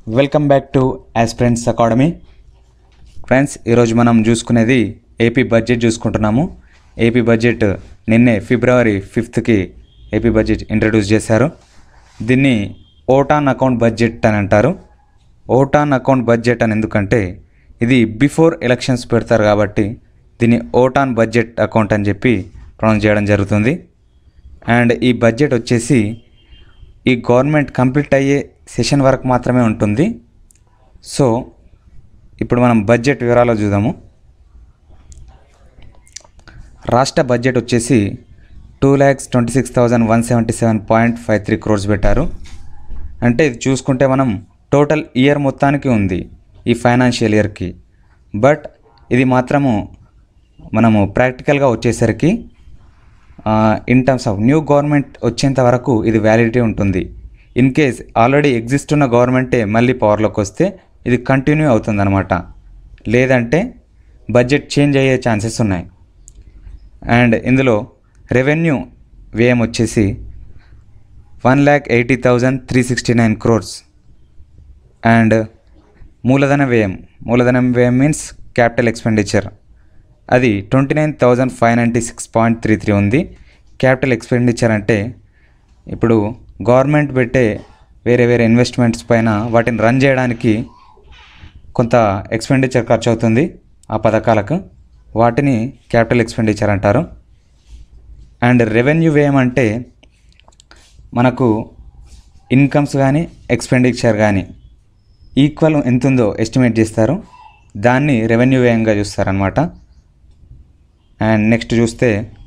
Welcome back to aspirants academy friends ఈరోజు మనం చూసుకునేది ఏపీ బడ్జెట్ చూసుకుంటున్నాము ఏపీ బడ్జెట్ నిన్నే ఫిబ్రవరి ఫిఫ్త్కి ఏపీ బడ్జెట్ ఇంట్రడ్యూస్ చేశారు దీన్ని ఓటాన్ అకౌంట్ బడ్జెట్ అని అంటారు ఓటాన్ అకౌంట్ బడ్జెట్ అని ఎందుకంటే ఇది బిఫోర్ ఎలక్షన్స్ పెడతారు కాబట్టి దీన్ని ఓటాన్ బడ్జెట్ అకౌంట్ అని చెప్పి ప్రొనౌన్స్ చేయడం జరుగుతుంది అండ్ ఈ బడ్జెట్ వచ్చేసి ఈ గవర్నమెంట్ కంప్లీట్ అయ్యే సెషన్ వరకు మాత్రమే ఉంటుంది సో ఇప్పుడు మనం బడ్జెట్ వివరాలు చూద్దాము రాష్ట్ర బడ్జెట్ వచ్చేసి two lakhs twenty six thousand one seventy seven point five three crores పెట్టారు అంటే ఇది చూసుకుంటే మనం టోటల్ ఇయర్ మొత్తానికి ఉంది ఈ ఫైనాన్షియల్ ఇయర్కి బట్ ఇది మాత్రము మనము ప్రాక్టికల్గా వచ్చేసరికి in terms of new government వచ్చేంత వరకు ఇది వ్యాలిడిటీ ఉంటుంది ఇన్ కేస్ ఆల్రెడీ ఎగ్జిస్ట్ ఉన్న గవర్నమెంటే మళ్ళీ పవర్లోకి వస్తే ఇది కంటిన్యూ అవుతుందన్నమాట లేదంటే బడ్జెట్ చేంజ్ అయ్యే ఛాన్సెస్ ఉన్నాయి అండ్ ఇందులో రెవెన్యూ వ్యయం వచ్చేసి one lakh eighty thousand three sixty nine crores and మూలధన వ్యయం మూలధనం వ్యయం మీన్స్ క్యాపిటల్ ఎక్స్పెండిచర్ అది twenty nine thousand five ninety six point three three ఉంది క్యాపిటల్ ఎక్స్పెండిచర్ అంటే ఇప్పుడు గవర్నమెంట్ పెట్టే వేరే వేరే ఇన్వెస్ట్మెంట్స్ పైన వాటిని రన్ చేయడానికి కొంత ఎక్స్పెండిచర్ ఖర్చు అవుతుంది ఆ పథకాలకు వాటిని క్యాపిటల్ ఎక్స్పెండిచర్ అంటారు అండ్ రెవెన్యూ వ్యయం అంటే మనకు ఇన్కమ్స్ కానీ ఎక్స్పెండిచర్ కానీ ఈక్వల్ ఎంత ఉందో ఎస్టిమేట్ చేస్తారు దాన్ని రెవెన్యూ వ్యయంగా చూస్తారనమాట అండ్ నెక్స్ట్ చూస్తే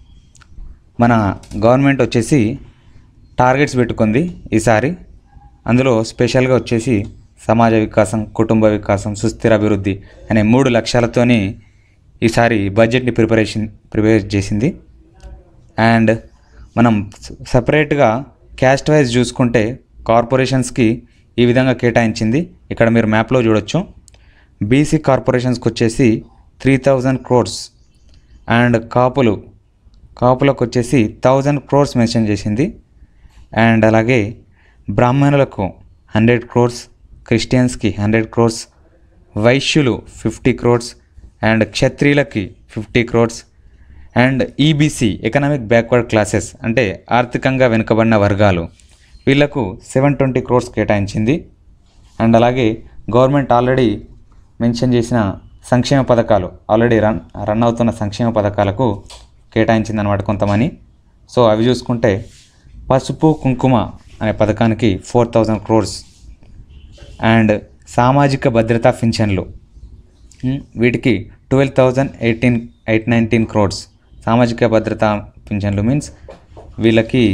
మన గవర్నమెంట్ వచ్చేసి టార్గెట్స్ పెట్టుకుంది ఈసారి అందులో స్పెషల్గా వచ్చేసి సమాజ వికాసం కుటుంబ వికాసం సుస్థిర అభివృద్ధి అనే మూడు లక్ష్యాలతోని ఈసారి బడ్జెట్ని ప్రిపరేషన్ ప్రిపేర్ చేసింది అండ్ మనం సపరేట్గా క్యాస్ట్ వైజ్ చూసుకుంటే కార్పొరేషన్స్కి ఈ విధంగా కేటాయించింది ఇక్కడ మీరు మ్యాప్లో చూడొచ్చు బీసీ కార్పొరేషన్స్కి వచ్చేసి త్రీ థౌజండ్ క్రోర్స్ అండ్ కాపులు కాపులకు వచ్చేసి థౌజండ్ క్రోర్స్ మెన్షన్ చేసింది అండ్ అలాగే బ్రాహ్మణులకు హండ్రెడ్ క్రోర్స్ క్రిస్టియన్స్కి హండ్రెడ్ క్రోర్స్ వైశ్యులు ఫిఫ్టీ క్రోర్స్ అండ్ క్షత్రియులకి fifty crores and EBC economic backward classes అంటే ఆర్థికంగా వెనుకబడిన వర్గాలు వీళ్లకు సెవెన్ ట్వంటీ క్రోర్స్ కేటాయించింది అండ్ అలాగే గవర్నమెంట్ ఆల్రెడీ మెన్షన్ చేసిన సంక్షేమ పథకాలు ఆల్రెడీ రన్ రన్ అవుతున్న సంక్షేమ పథకాలకు కేటాయించింది అనమాట కొంత మనీ సో అవి చూసుకుంటే పసుపు కుంకుమ అనే పథకానికి ఫోర్ థౌజండ్ క్రోర్స్ అండ్ సామాజిక భద్రతా పింఛన్లు ఉమ్, వీటికి twelve thousand eighteen eight nineteen crores సామాజిక భద్రతా పింఛన్లు మీన్స్ వీళ్ళకి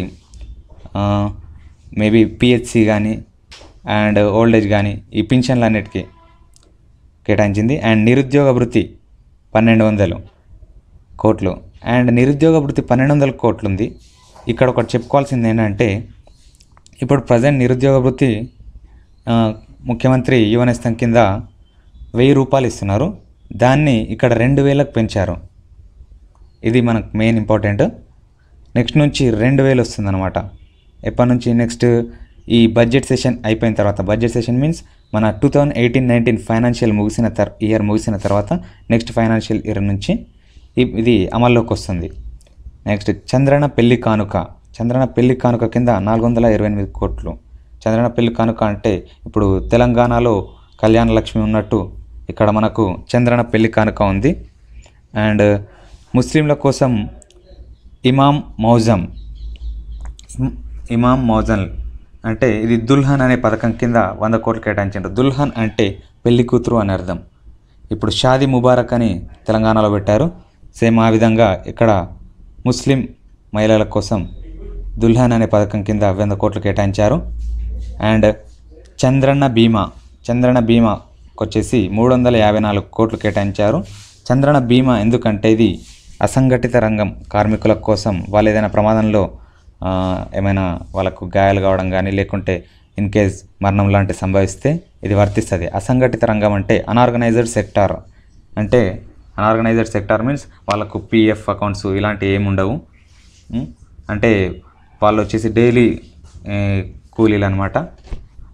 మేబీ పిహెచ్సి కానీ అండ్ ఓల్డ్ ఏజ్ కానీ ఈ పింఛన్లు అన్నిటికీ కేటాయించింది అండ్ నిరుద్యోగ వృత్తి పన్నెండు వందలు కోట్లు అండ్ నిరుద్యోగ వృత్తి పన్నెండు వందల కోట్లు ఉంది ఇక్కడ ఒకటి చెప్పుకోవాల్సింది ఏంటంటే ఇప్పుడు ప్రజెంట్ నిరుద్యోగ వృత్తి ఆ, ముఖ్యమంత్రి యువనేస్తం కింద వెయ్యి రూపాయలు ఇస్తున్నారు దాన్ని ఇక్కడ రెండు వేలకు పెంచారు ఇది మనకు మెయిన్ ఇంపార్టెంట్ నెక్స్ట్ నుంచి రెండు వేలు వస్తుందన్నమాట ఎప్పటి నుంచి నెక్స్ట్ ఈ బడ్జెట్ సెషన్ అయిపోయిన తర్వాత బడ్జెట్ సెషన్ మీన్స్ మన two thousand eighteen nineteen financial ముగిసిన తర్ ఇయర్ ముగిసిన తర్వాత నెక్స్ట్ ఫైనాన్షియల్ ఇయర్ నుంచి ఇ- ఇది అమల్లోకి వస్తుంది నెక్స్ట్ చంద్రన పెళ్లి కానుక చంద్రన పెళ్లి కానుక కింద నాలుగు వందల ఇరవై ఎనిమిది కోట్లు చంద్రన పెళ్లి కానుక అంటే ఇప్పుడు తెలంగాణలో కళ్యాణ లక్ష్మి ఉన్నట్టు ఇక్కడ మనకు చంద్రన పెళ్లి కానుక ఉంది అండ్ ముస్లింల కోసం ఇమాం మౌజం ఇమ్- ఇమాం మౌజన్ అంటే ఇది దుల్హన్ అనే పథకం కింద వంద కోట్లు కేటాయించారు దుల్హన్ అంటే పెళ్లి కూతురు అని అర్థం ఇప్పుడు షాదీ ముబారక్ అని తెలంగాణలో పెట్టారు సేమ్ ఆ విధంగా ఇక్కడ ముస్లిం మహిళల కోసం దుల్హన్ అనే పథకం కింద వంద కోట్లు కేటాయించారు అండ్ చంద్రన్న బీమా చంద్రన్న బీమాకి వచ్చేసి మూడు వందల యాభై నాలుగు కోట్లు కేటాయించారు చంద్రన్న బీమా ఎందుకంటే ఇది అసంఘటిత రంగం కార్మికుల కోసం వాళ్ళు ఏదైనా ప్రమాదంలో ఆ, ఏమైనా వాళ్ళకు గాయాలు కావడం కానీ లేకుంటే ఇన్ కేస్ మరణం లాంటి సంభవిస్తే ఇది వర్తిస్తుంది అసంఘటిత రంగం అంటే అనార్గనైజ్డ్ సెక్టార్ అంటే అనార్గనైజ్డ్ సెక్టార్ మీన్స్ వాళ్ళకు పిఎఫ్ అకౌంట్స్ ఇలాంటివి ఏమి ఉండవు ఉం? అంటే వాళ్ళు వచ్చేసి డైలీ కూలీలు అనమాట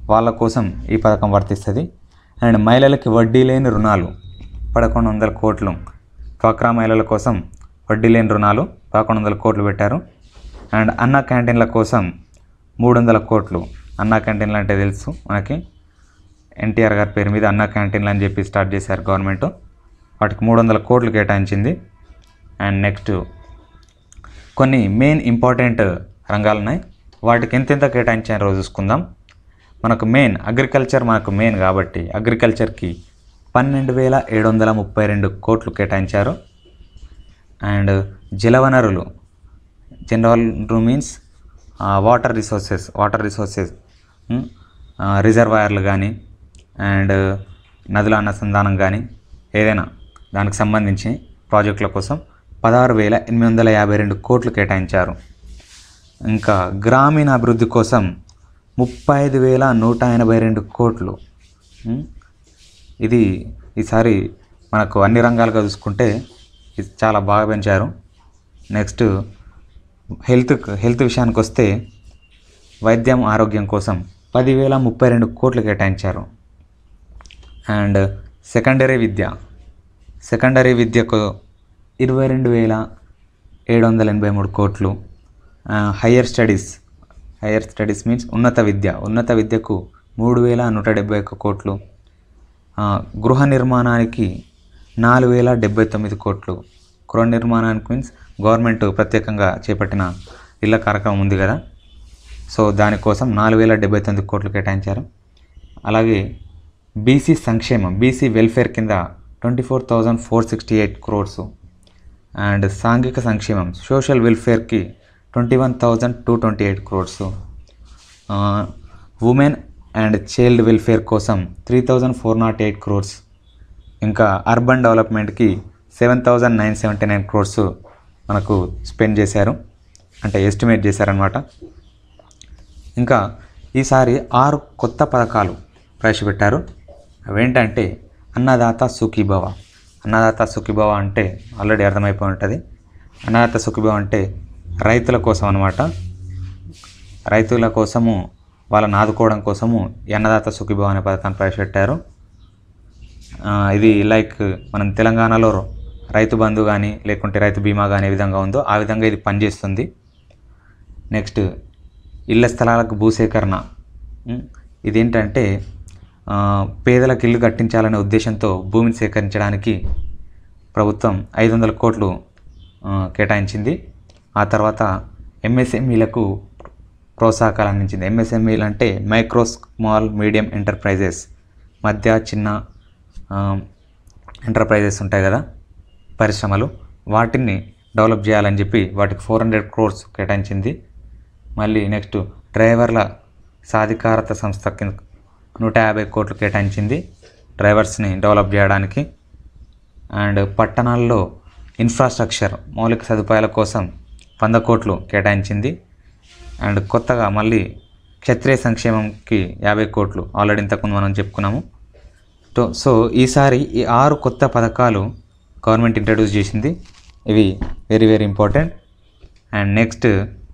వాళ్ళ కోసం ఈ పథకం వర్తిస్తుంది అండ్ మహిళలకి వడ్డీ లేని రుణాలు పదకొండు వందల కోట్లు డ్వాక్రా మహిళల కోసం వడ్డీ లేని రుణాలు పదకొండు వందల కోట్లు పెట్టారు అండ్ అన్న క్యాంటీన్ల కోసం మూడు వందల కోట్లు అన్న క్యాంటీన్లు అంటే తెలుసు మనకి ఎన్టీఆర్ గారి పేరు మీద అన్న క్యాంటీన్లు అని చెప్పి స్టార్ట్ చేశారు గవర్నమెంట్ వాటికి మూడు వందల కోట్లు కేటాయించింది అండ్ నెక్స్ట్ కొన్ని మెయిన్ ఇంపార్టెంట్ రంగాలు ఉన్నాయి వాటికి ఎంతెంత కేటాయించారో చూసుకుందాం మనకు మెయిన్ అగ్రికల్చర్ మనకు మెయిన్ కాబట్టి అగ్రికల్చర్కి పన్నెండు వేల ఏడు వందల ముప్పై రెండు కోట్లు కేటాయించారు అండ్ జలవనరులు general means water resources water resources రిజర్వాయర్లు కానీ అండ్ నదుల అనుసంధానం కానీ ఏదైనా దానికి సంబంధించి ప్రాజెక్టుల కోసం పదహారు వేల ఎనిమిది వందల యాభై రెండు కోట్లు కేటాయించారు ఇంకా గ్రామీణ అభివృద్ధి కోసం ముప్పై ఐదు వేల నూట ఎనభై రెండు కోట్లు ఉం? ఇది ఈసారి మనకు అన్ని రంగాలుగా చూసుకుంటే ఇది చాలా బాగా పెంచారు నెక్స్ట్ హెల్త్ హెల్త్ విషయానికి వస్తే వైద్యం ఆరోగ్యం కోసం పదివేల ముప్పై రెండు కోట్లు కేటాయించారు అండ్ సెకండరీ విద్య సెకండరీ విద్యకు ఇరవై రెండు వేల ఏడు వందల ఎనభై మూడు కోట్లు higher studies higher studies means ఉన్నత విద్య ఉన్నత విద్యకు మూడు వేల నూట డెబ్బై ఒక్క కోట్లు ఆ, గృహ నిర్మాణానికి నాలుగు వేల డెబ్బై తొమ్మిది కోట్లు గృహ నిర్మాణానికి మీన్స్ గవర్నమెంట్ ప్రత్యేకంగా చేపట్టిన ఇళ్ళ కార్యక్రమం ఉంది కదా సో దానికోసం నాలుగు వేల డెబ్బై తొమ్మిది కోట్లు కేటాయించారు అలాగే బీసీ సంక్షేమం బీసీ వెల్ఫేర్ కింద twenty four thousand four sixty eight crores and సాంఘిక సంక్షేమం సోషల్ వెల్ఫేర్కి twenty one thousand two twenty eight crores women and child welfare కోసం three thousand four nought eight crores ఇంకా అర్బన్ డెవలప్మెంట్కి seven thousand nine seventy nine crores మనకు spend చేశారు అంటే ఎస్టిమేట్ చేశారనమాట ఇంకా ఈసారి ఆరు కొత్త పథకాలు ప్రవేశపెట్టారు అవేంటంటే అన్నదాత సుఖీభవ అన్నదాత సుఖీభవ అంటే ఆల్రెడీ అర్థమైపోయి ఉంటుంది అన్నదాత సుఖీభవ అంటే రైతుల కోసం అనమాట రైతుల కోసము వాళ్ళని ఆదుకోవడం కోసము ఈ అన్నదాత సుఖీభవ అనే పథకాన్ని ప్రవేశపెట్టారు ఆ, ఇది లైక్ మనం తెలంగాణలో రైతు బంధు కానీ లేకుంటే రైతు బీమా కానీ ఏ విధంగా ఉందో ఆ విధంగా ఇది పనిచేస్తుంది నెక్స్ట్ ఇళ్ల స్థలాలకు భూసేకరణ ఉం, ఇదేంటంటే ఆ, పేదలకు ఇల్లు కట్టించాలనే ఉద్దేశంతో భూమిని సేకరించడానికి ప్రభుత్వం ఐదు వందల కోట్లు ఆ, కేటాయించింది ఆ తర్వాత ఎంఎస్ఎంఈలకు ప్రోత్సాహకాలు అందించింది ఎంఎస్ఎంఈలు అంటే మైక్రో స్మాల్ మీడియం ఎంటర్ప్రైజెస్ మధ్య చిన్న ఆ, ఎంటర్ప్రైజెస్ ఉంటాయి కదా పరిశ్రమలు వాటిని డెవలప్ చేయాలని చెప్పి వాటికి ఫోర్ హండ్రెడ్ క్రోర్స్ కేటాయించింది మళ్ళీ నెక్స్ట్ డ్రైవర్ల సాధికారత సంస్థ కింద నూట యాభై కోట్లు కేటాయించింది డ్రైవర్స్ని డెవలప్ చేయడానికి అండ్ పట్టణాల్లో ఇన్ఫ్రాస్ట్రక్చర్ మౌలిక సదుపాయాల కోసం వంద కోట్లు కేటాయించింది అండ్ కొత్తగా మళ్ళీ క్షత్రియ సంక్షేమంకి యాభై కోట్లు ఆల్రెడీ ఇంతకుముందు మనం చెప్పుకున్నాము సో సో ఈసారి ఈ ఆరు కొత్త పథకాలు గవర్నమెంట్ ఇంట్రడ్యూస్ చేసింది ఇవి very very important and next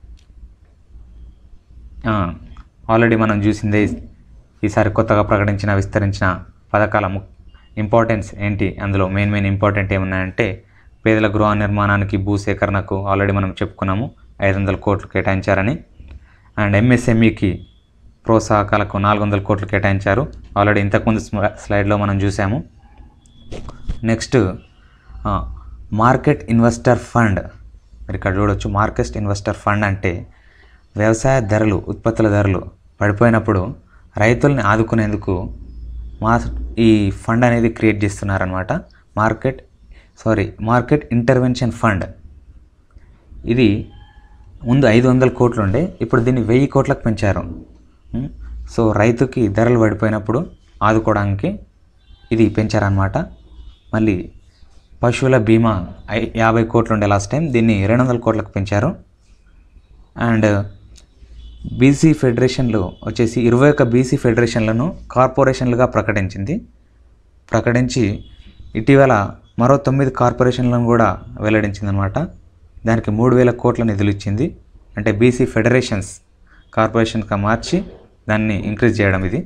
already మనం చూసిందే ఈసారి కొత్తగా ప్రకటించిన విస్తరించిన పథకాల ము ఇంపార్టెన్స్ ఏంటి అందులో మెయిన్ మెయిన్ ఇంపార్టెంట్ ఏమున్నాయంటే పేదల గృహ నిర్మాణానికి భూసేకరణకు ఆల్రెడీ మనం చెప్పుకున్నాము ఐదు వందల కోట్లు కేటాయించారని అండ్ ఎంఎస్ఎంఈకి ప్రోత్సాహకాలకు నాలుగు వందల కోట్లు కేటాయించారు ఆల్రెడీ ఇంతకుముందు స్మ- స్లైడ్లో మనం చూసాము నెక్స్ట్ ఆ, మార్కెట్ ఇన్వెస్టర్ ఫండ్ మీరు ఇక్కడ చూడొచ్చు మార్కెట్ ఇన్వెస్టర్ ఫండ్ అంటే వ్యవసాయ ధరలు ఉత్పత్తుల ధరలు పడిపోయినప్పుడు రైతుల్ని ఆదుకునేందుకు మా ఈ ఫండ్ అనేది క్రియేట్ చేస్తున్నారనమాట market sorry market intervention fund ఇది ముందు ఐదు వందల కోట్లు ఉండే ఇప్పుడు దీన్ని వెయ్యి కోట్లకు పెంచారు ఉం? సో రైతుకి ధరలు పడిపోయినప్పుడు ఆదుకోవడానికి ఇది పెంచారనమాట మళ్ళీ పశువుల బీమా ఐ- యాభై కోట్లు ఉండే లాస్ట్ టైం దీన్ని రెండు వందల కోట్లకు పెంచారు అండ్ బీసీ ఫెడరేషన్లు వచ్చేసి ఇరవై ఒక్క బీసీ ఫెడరేషన్లను కార్పొరేషన్లుగా ప్రకటించింది ప్రకటించి ఇటీవల మరో తొమ్మిది కార్పొరేషన్లను కూడా వెల్లడించిందనమాట దానికి మూడు వేల కోట్ల నిధులు ఇచ్చింది అంటే బీసీ ఫెడరేషన్స్ కార్పొరేషన్గా మార్చి దాన్ని ఇంక్రీజ్ చేయడం ఇది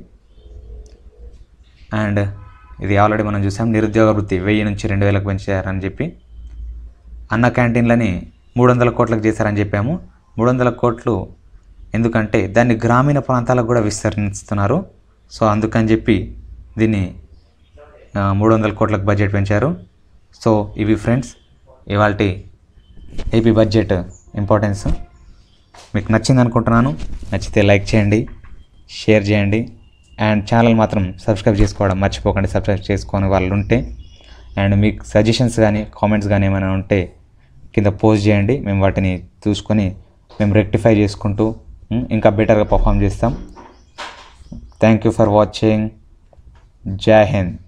అండ్ ఇది ఆల్రెడీ మనం చూసాం నిరుద్యోగ వృత్తి వెయ్యి నుంచి రెండు వేలకు పెంచారని చెప్పి అన్న క్యాంటీన్లని మూడు వందల కోట్లకు చేశారని చెప్పాము మూడు వందల కోట్లు ఎందుకంటే దాన్ని గ్రామీణ ప్రాంతాలకు కూడా విస్తరిస్తున్నారు సో అందుకని చెప్పి దీన్ని ఆ, మూడు వందల కోట్లకు బడ్జెట్ పెంచారు సో ఇవి ఫ్రెండ్స్ ఇవాళ ఏపీ బడ్జెట్ ఇంపార్టెన్స్ మీకు నచ్చింది అనుకుంటున్నాను నచ్చితే లైక్ చేయండి షేర్ చేయండి అండ్ ఛానల్ మాత్రం సబ్స్క్రైబ్ చేసుకోవడం మర్చిపోకండి సబ్స్క్రైబ్ చేసుకొని వాళ్ళు ఉంటే అండ్ మీకు సజెషన్స్ కానీ కామెంట్స్ కానీ ఏమైనా ఉంటే కింద పోస్ట్ చేయండి మేము వాటిని చూసుకొని మేము రెక్టిఫై చేసుకుంటూ ఉం, ఇంకా బెటర్గా పర్ఫామ్ చేస్తాం థ్యాంక్ యూ ఫర్ వాచింగ్ జై హింద్